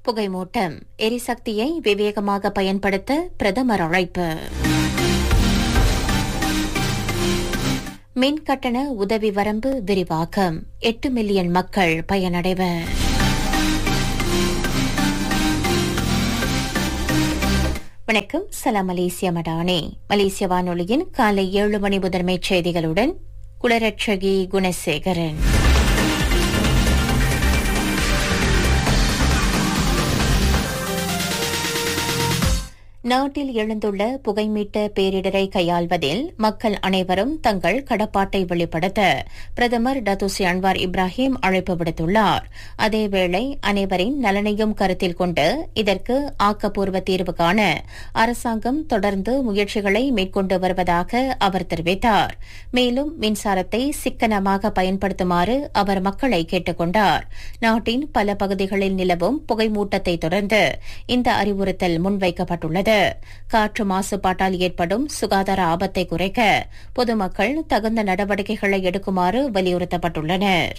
புகைமூட்டம் எரிசக்தியை விவேகமாக பயன்படுத்த பிரதமர் அழைப்பு மின் கட்டண உதவி வரம்பு விரிவாக்கம் எட்டு மில்லியன் மக்கள் பயனடைவர் வணக்கம் சலாம் மலேசிய மடானே மலேசிய வானொலியின் காலை ஏழு மணி முதன்மைச் செய்திகளுடன் குளரட்சகி குணசேகரன் நாட்டில் எழுந்துள்ள புகைமீட்ட பேரிடரை கையாள்வதில் மக்கள் அனைவரும் தங்கள் கடப்பாட்டை வெளிப்படுத்த பிரதமர் டத்துசி அன்வார் இப்ராஹிம் அழைப்பு விடுத்துள்ளார் அதேவேளை அனைவரின் நலனையும் கருத்தில் கொண்டு இதற்கு ஆக்கப்பூர்வ தீர்வு காண அரசாங்கம் தொடர்ந்து முயற்சிகளை மேற்கொண்டு வருவதாக அவர் தெரிவித்தார் மேலும் மின்சாரத்தை சிக்கனமாக பயன்படுத்துமாறு அவர் மக்களை கேட்டுக் கொண்டார் நாட்டின் பல பகுதிகளில் நிலவும் புகைமூட்டத்தை தொடர்ந்து இந்த அறிவுறுத்தல் முன்வைக்கப்பட்டுள்ளது காற்று மாசுபாட்டால் ஏற்படும் சுகாதார ஆபத்தை குறைக்க பொதுமக்கள் தகுந்த நடவடிக்கைகளை எடுக்குமாறு வலியுறுத்தப்பட்டுள்ளனர்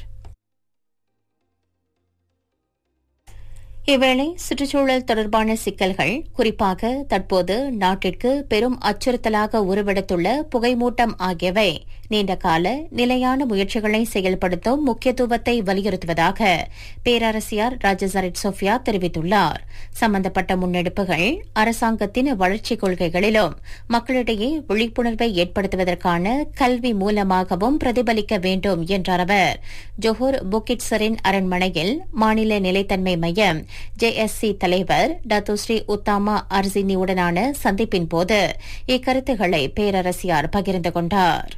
இவ்வேளை சுற்றுச்சூழல் தொடர்பான சிக்கல்கள் குறிப்பாக தற்போது நாட்டிற்கு பெரும் அச்சுறுத்தலாக உருவெடுத்துள்ள புகைமூட்டம் ஆகியவை நீண்டகால நிலையான முயற்சிகளை செயல்படுத்தும் முக்கியத்துவத்தை வலியுறுத்துவதாக பேரரசியார் ராஜசரிட் சோஃபியா தெரிவித்துள்ளார் சம்பந்தப்பட்ட முன்னெடுப்புகள் அரசாங்கத்தின் வளர்ச்சிக் கொள்கைகளிலும் மக்களிடையே விழிப்புணர்வை ஏற்படுத்துவதற்கான கல்வி மூலமாகவும் பிரதிபலிக்க வேண்டும் என்றார் அவர் ஜோஹர் புக்கிட்சரின் அரண்மனையில் மாநில நிலைத்தன்மை மையம் ஜேஎஸ்சி தலைவர் டத்துஸ்ரீ உத்தாமா அர்சினியுடனான சந்திப்பின் போது இக்கருத்துக்களை பேரரசியார் பகிர்ந்து கொண்டார்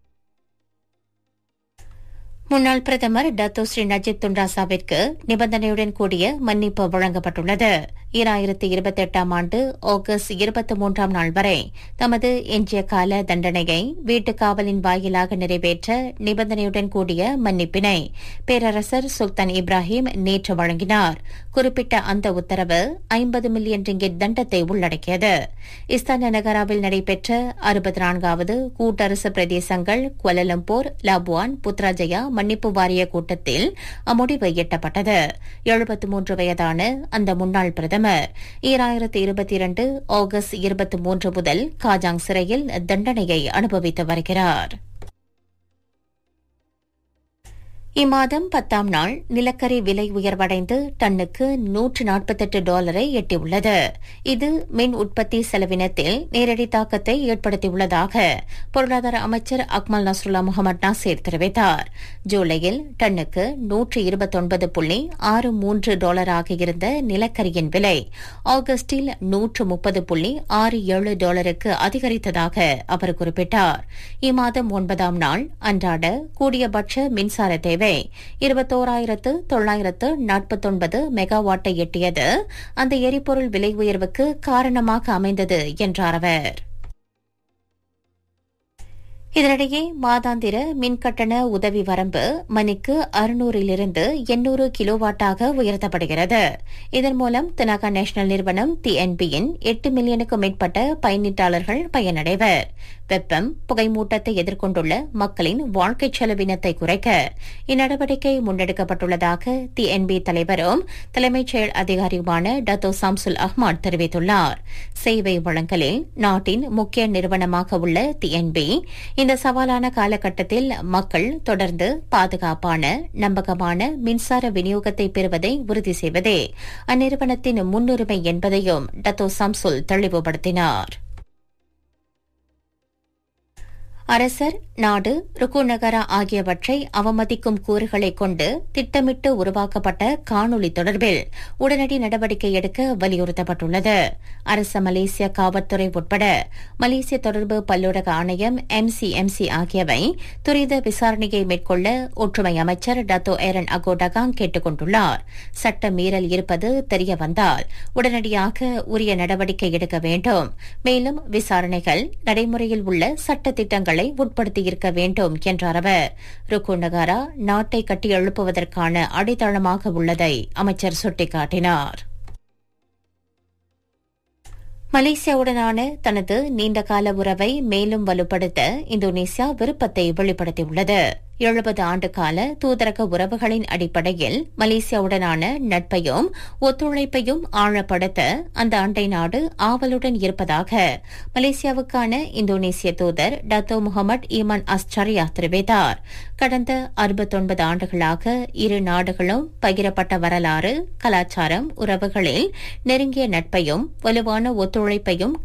முன்னாள் பிரதமர் டத்தோ ஸ்ரீ நஜித் துண்டாசாவிற்கு நிபந்தனையுடன் கூடிய மன்னிப்பு வழங்கப்பட்டுள்ளது ஈராயிரத்தி இருபத்தி எட்டாம் ஆண்டு ஆகஸ்ட் இருபத்தி மூன்றாம் நாள் வரை தமது எஞ்சிய கால தண்டனையை வீட்டுக் காவலின் வாயிலாக நிறைவேற்ற நிபந்தனையுடன் கூடிய மன்னிப்பினை பேரரசர் சுல்தான் இப்ராஹிம் நேற்று வழங்கினார் குறிப்பிட்ட அந்த உத்தரவு ஐம்பது மில்லியன் ரிங்கிட் தண்டத்தை உள்ளடக்கியது இஸ்தான நகராவில் நடைபெற்ற அறுபத்தி நான்காவது கூட்டரசு பிரதேசங்கள் குவலலம்பூர் லாபுவான் புத்ராஜயா மன்னிப்பு வாரிய கூட்டத்தில் அம்முடிவு எட்டப்பட்டது எழுபத்தி மூன்று வயதான அந்த முன்னாள் பிரதமர் ஈராயிரத்தி இருபத்தி இரண்டு ஆகஸ்ட் இருபத்தி மூன்று முதல் காஜாங் சிறையில் தண்டனையை அனுபவித்து வருகிறார் இம்மாதம் பத்தாம் நாள் நிலக்கரி விலை உயர்வடைந்து டன்னுக்கு நூற்று நாற்பத்தெட்டு டாலரை எட்டியுள்ளது இது மின் உற்பத்தி செலவினத்தில் நேரடி தாக்கத்தை ஏற்படுத்தியுள்ளதாக பொருளாதார அமைச்சர் அக்மல் நஸ்ருல்லா முகமது நாசீர் தெரிவித்தார் ஜூலையில் டன்னுக்கு நூற்று இருபத்தொன்பது புள்ளி ஆறு மூன்று டாலராக இருந்த நிலக்கரியின் விலை ஆகஸ்டில் நூற்று முப்பது புள்ளி ஆறு ஏழு டாலருக்கு அதிகரித்ததாக அவர் குறிப்பிட்டார் இம்மாதம் ஒன்பதாம் நாள் அன்றாட கூடியபட்ச மின்சார தேவை தேவை இருபத்தோராயிரத்து தொள்ளாயிரத்து நாற்பத்தொன்பது மெகாவாட்டை எட்டியது அந்த எரிபொருள் விலை உயர்வுக்கு காரணமாக அமைந்தது என்றார் அவர் இதனிடையே மாதாந்திர மின்கட்டண உதவி வரம்பு மணிக்கு அறுநூறிலிருந்து எண்ணூறு கிலோவாட்டாக உயர்த்தப்படுகிறது இதன் மூலம் தினாகா நேஷனல் நிறுவனம் டிஎன்பியின் எட்டு மில்லியனுக்கும் மேற்பட்ட பயனீட்டாளர்கள் பயனடைவர் வெப்பம் புகைமூட்டத்தை எதிர்கொண்டுள்ள மக்களின் வாழ்க்கை செலவினத்தை குறைக்க இந்நடவடிக்கை முன்னெடுக்கப்பட்டுள்ளதாக டிஎன்பி தலைவரும் தலைமைச் செயல் அதிகாரியுமான டத்தோ சாம்சுல் அஹ்மத் தெரிவித்துள்ளார் சேவை வழங்கலில் நாட்டின் முக்கிய நிறுவனமாக உள்ள டிஎன்பி இந்த சவாலான காலகட்டத்தில் மக்கள் தொடர்ந்து பாதுகாப்பான நம்பகமான மின்சார விநியோகத்தை பெறுவதை உறுதி செய்வதே அந்நிறுவனத்தின் முன்னுரிமை என்பதையும் டத்தோ சம்சுல் தெளிவுபடுத்தினார் அரசர் நாடு ருக்கு நகரா ஆகியவற்றை அவமதிக்கும் கூறுகளை கொண்டு திட்டமிட்டு உருவாக்கப்பட்ட காணொலி தொடர்பில் உடனடி நடவடிக்கை எடுக்க வலியுறுத்தப்பட்டுள்ளது அரச மலேசிய காவல்துறை உட்பட மலேசிய தொடர்பு பல்லூடக ஆணையம் எம்சிஎம்சி ஆகியவை துரித விசாரணையை மேற்கொள்ள ஒற்றுமை அமைச்சர் டத்தோ ஏரன் அகோடகாங் கேட்டுக் கொண்டுள்ளார் சட்ட மீறல் இருப்பது தெரியவந்தால் உடனடியாக உரிய நடவடிக்கை எடுக்க வேண்டும் மேலும் விசாரணைகள் நடைமுறையில் உள்ள சட்ட திட்டங்கள் திட்டங்களை உட்படுத்தியிருக்க வேண்டும் என்றார் அவர் ருக்கு நகாரா நாட்டை கட்டியெழுப்புவதற்கான அடித்தளமாக உள்ளதை அமைச்சர் சுட்டிக்காட்டினார் மலேசியாவுடனான தனது நீண்டகால உறவை மேலும் வலுப்படுத்த இந்தோனேசியா விருப்பத்தை வெளிப்படுத்தியுள்ளது எழுபது ஆண்டு கால தூதரக உறவுகளின் அடிப்படையில் மலேசியாவுடனான நட்பையும் ஒத்துழைப்பையும் ஆழப்படுத்த அந்த அண்டை நாடு ஆவலுடன் இருப்பதாக மலேசியாவுக்கான இந்தோனேசிய தூதர் டத்தோ முகமது ஈமான் அஸ்சரியா தெரிவித்தார் கடந்த அறுபத்தொன்பது ஆண்டுகளாக இரு நாடுகளும் பகிரப்பட்ட வரலாறு கலாச்சாரம் உறவுகளில் நெருங்கிய நட்பையும் வலுவான ஒத்துழைப்பையும்